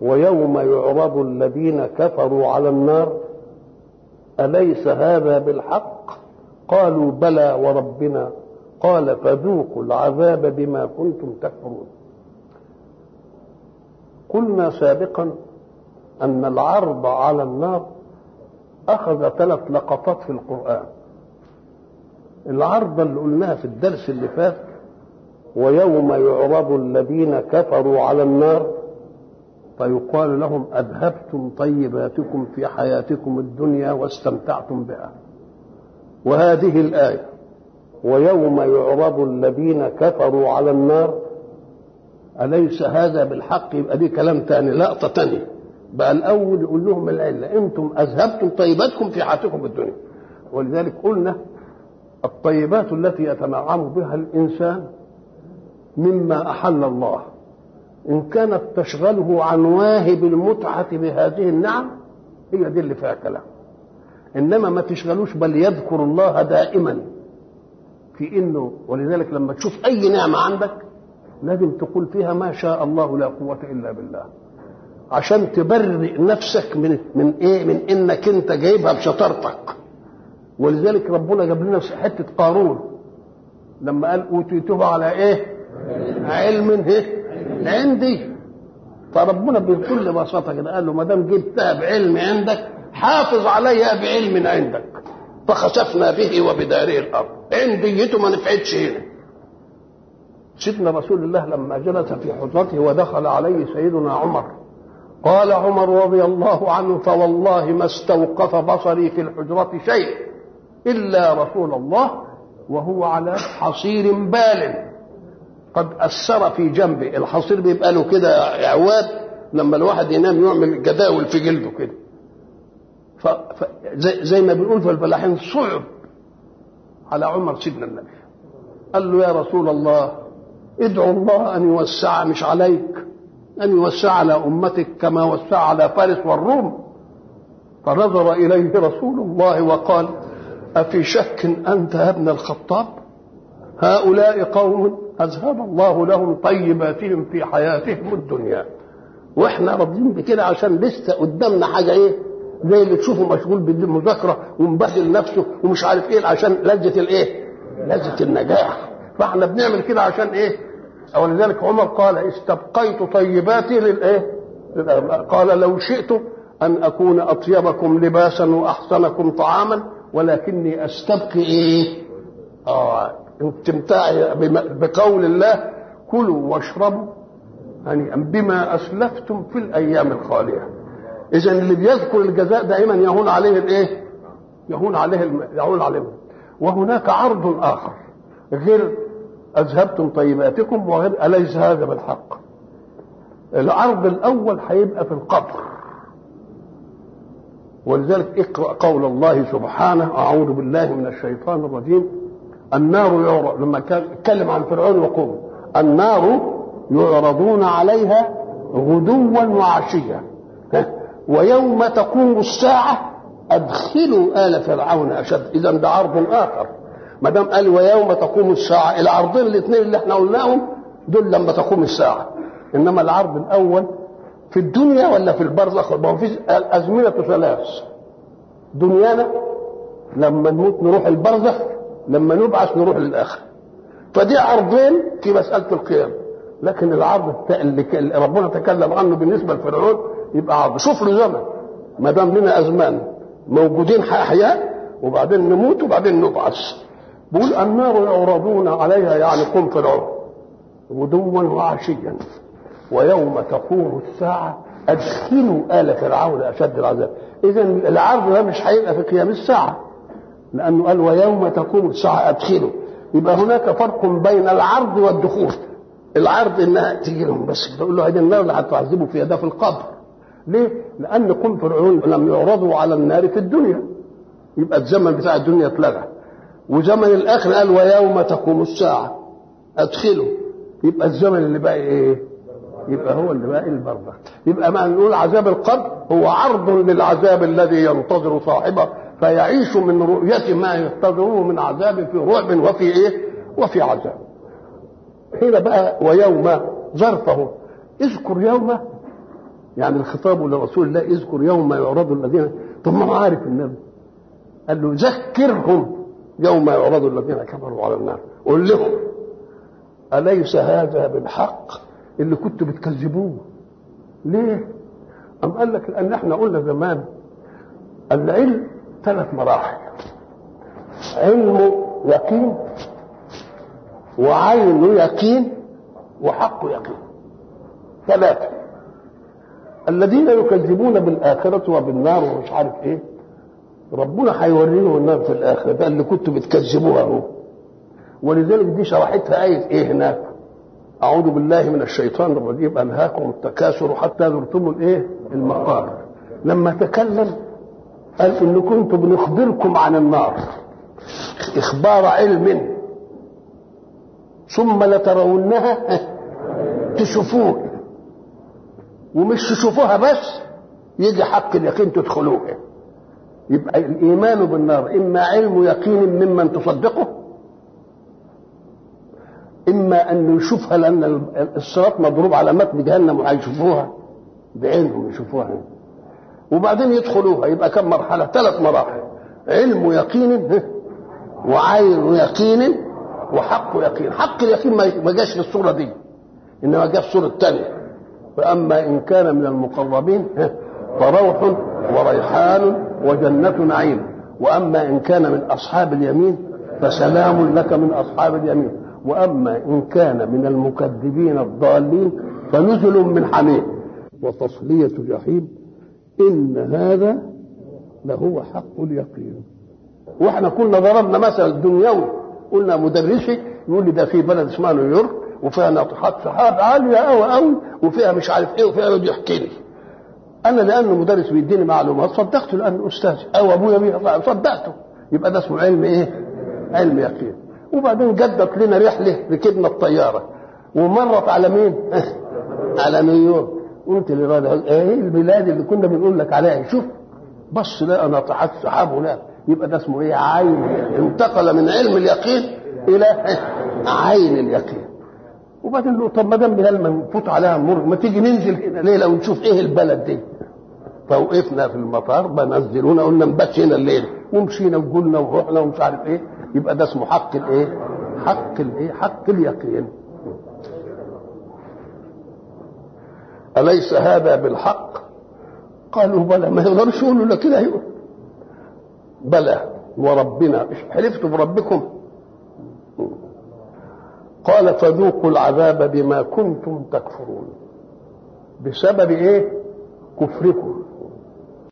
ويوم يعرض الذين كفروا على النار أليس هذا بالحق قالوا بلى وربنا قال فذوقوا العذاب بما كنتم تكفرون قلنا سابقا أن العرض على النار أخذ ثلاث لقطات في القرآن العرض اللي قلناها في الدرس اللي فات ويوم يعرض الذين كفروا على النار فيقال لهم أذهبتم طيباتكم في حياتكم الدنيا واستمتعتم بها وهذه الآية ويوم يعرض الذين كفروا على النار أليس هذا بالحق يبقى دي كلام تاني لقطة تانية بقى الأول يقول لهم العلة أنتم أذهبتم طيباتكم في حياتكم الدنيا ولذلك قلنا الطيبات التي يتنعم بها الإنسان مما أحل الله إن كانت تشغله عن واهب المتعة بهذه النعم هي دي اللي فيها كلام إنما ما تشغلوش بل يذكر الله دائما في إنه ولذلك لما تشوف أي نعمة عندك لازم تقول فيها ما شاء الله لا قوة إلا بالله عشان تبرئ نفسك من من ايه من انك انت جايبها بشطارتك ولذلك ربنا جاب لنا حته قارون لما قال اوتيته على ايه علم ايه عندي فربنا بكل بساطه كده قال له ما دام جبتها بعلم عندك حافظ عليها بعلم عندك فخسفنا به وبداره الارض عنديته ما نفعتش هنا سيدنا رسول الله لما جلس في حجرته ودخل عليه سيدنا عمر قال عمر رضي الله عنه فوالله ما استوقف بصري في الحجرة شيء إلا رسول الله وهو على حصير بال قد أثر في جنبه الحصير بيبقى له كده عواد لما الواحد ينام يعمل جداول في جلده كده ف... ف... زي... زي ما بنقول في الفلاحين صعب على عمر سيدنا النبي قال له يا رسول الله ادعو الله أن يوسع مش عليك أن يوسع على أمتك كما وسع على فارس والروم فنظر إليه رسول الله وقال أفي شك أنت يا ابن الخطاب هؤلاء قوم أذهب الله لهم طيباتهم في حياتهم الدنيا واحنا راضيين بكده عشان لسه قدامنا حاجه ايه زي اللي تشوفه مشغول بالمذاكره ومبهدل نفسه ومش عارف ايه عشان لذه الايه؟ لذه النجاح فاحنا بنعمل كده عشان ايه؟ ولذلك عمر قال استبقيت طيباتي للايه؟ قال لو شئت ان اكون اطيبكم لباسا واحسنكم طعاما ولكني استبقي ايه؟ اه استمتاعي بقول الله كلوا واشربوا هنيئا بما اسلفتم في الايام الخاليه اذا اللي بيذكر الجزاء دائما يهون عليه الايه؟ يهون عليه الم... يهون عليه وهناك عرض اخر غير اذهبتم طيباتكم وغير اليس هذا بالحق العرض الاول هيبقى في القبر ولذلك اقرا قول الله سبحانه اعوذ بالله من الشيطان الرجيم النار يعرض لما كان اتكلم عن فرعون وقومه النار يعرضون عليها غدوا وعشيا ويوم تقوم الساعه ادخلوا ال فرعون اشد اذا ده عرض اخر ما دام قال ويوم تقوم الساعه العرضين الاثنين اللي احنا قلناهم دول لما تقوم الساعه انما العرض الاول في الدنيا ولا في البرزخ ما هو في الازمنه ثلاث دنيانا لما نموت نروح البرزخ لما نبعث نروح للاخر فدي عرضين في مساله القيامه لكن العرض اللي ربنا تكلم عنه بالنسبه لفرعون يبقى عرض شوف له زمن ما دام لنا ازمان موجودين احياء وبعدين نموت وبعدين نبعث بيقول النار يعرضون عليها يعني قم فرعون غدوا وعشيا ويوم تقوم الساعة أدخلوا آل فرعون أشد العذاب إذا العرض ده مش هيبقى في قيام الساعة لأنه قال ويوم تقوم الساعة أدخلوا يبقى هناك فرق بين العرض والدخول العرض انها تيجي لهم بس تقول له هذه النار اللي هتعذبوا فيها ده في القبر ليه؟ لأن قوم فرعون لم يعرضوا على النار في الدنيا يبقى الزمن بتاع الدنيا اتلغى وزمن الآخر قال ويوم تقوم الساعة أدخلوا يبقى الزمن اللي بقى إيه؟ يبقى هو اللي باقي البرزخ يبقى ما نقول عذاب القبر هو عرض للعذاب الذي ينتظر صاحبه فيعيش من رؤية ما ينتظره من عذاب في رعب وفي ايه وفي عذاب هنا بقى ويوم ظرفه اذكر يوم يعني الخطاب لرسول الله اذكر يوم يعرض الذين طب ما هو عارف النبي قال له ذكرهم يوم يعرض الذين كفروا على النار قول لهم أليس هذا بالحق اللي كنتوا بتكذبوه ليه أم قال لك لأن احنا قلنا زمان العلم ثلاث مراحل علم يقين وعين يقين وحق يقين ثلاثة الذين يكذبون بالآخرة وبالنار ومش عارف ايه ربنا هيوريهم النار في الآخرة ده اللي كنتوا بتكذبوها هو ولذلك دي شرحتها آية ايه هناك أعوذ بالله من الشيطان الرجيم ألهاكم التكاثر حتى زرتم الايه المقابر لما تكلم قال إن كنت بنخبركم عن النار إخبار علم ثم لترونها تشوفوه ومش تشوفوها بس يجي حق اليقين تدخلوها يبقى الإيمان بالنار إما علم يقين ممن تصدقه إما أن يشوفها لأن الصراط مضروب على متن جهنم وهيشوفوها بعينهم يشوفوها وبعدين يدخلوها يبقى كم مرحلة ثلاث مراحل علم يقين وعين يقين وحق يقين حق اليقين ما جاش في الصورة دي إنما جاء في الصورة الثانية فأما إن كان من المقربين فروح وريحان وجنة نعيم وأما إن كان من أصحاب اليمين فسلام لك من أصحاب اليمين وأما إن كان من المكذبين الضالين فنزل من حميم وتصلية جحيم إن هذا لهو حق اليقين واحنا كنا ضربنا مثل الدنيوي قلنا مدرسي يقول لي ده في بلد اسمها نيويورك وفيها ناطحات سحاب عاليه قوي قوي وفيها مش عارف ايه وفيها يقعد يحكي لي انا لانه مدرس بيديني معلومات صدقته لانه استاذ او ابويا بيه صدقته يبقى ده اسمه علم ايه؟ علم يقين وبعدين جدت لنا رحله ركبنا الطياره ومرت على مين؟ على نيويورك قلت للراجل ايه البلاد اللي كنا بنقول لك عليها شوف بص لقى ناطحات سحاب هناك يبقى ده اسمه ايه؟ عين انتقل من علم اليقين الى عين اليقين وبعدين له طب ما دام بلال منفوت عليها النور ما تيجي ننزل هنا ليله ونشوف ايه البلد دي فوقفنا في المطار بنزلونا قلنا نبات هنا الليله ومشينا وقلنا ورحنا ومش عارف ايه يبقى ده اسمه حق الايه؟ حق الايه؟ حق اليقين أليس هذا بالحق؟ قالوا بلى ما يقدرش يقولوا لا كده يقول بلى وربنا حلفتوا بربكم قال فذوقوا العذاب بما كنتم تكفرون بسبب ايه كفركم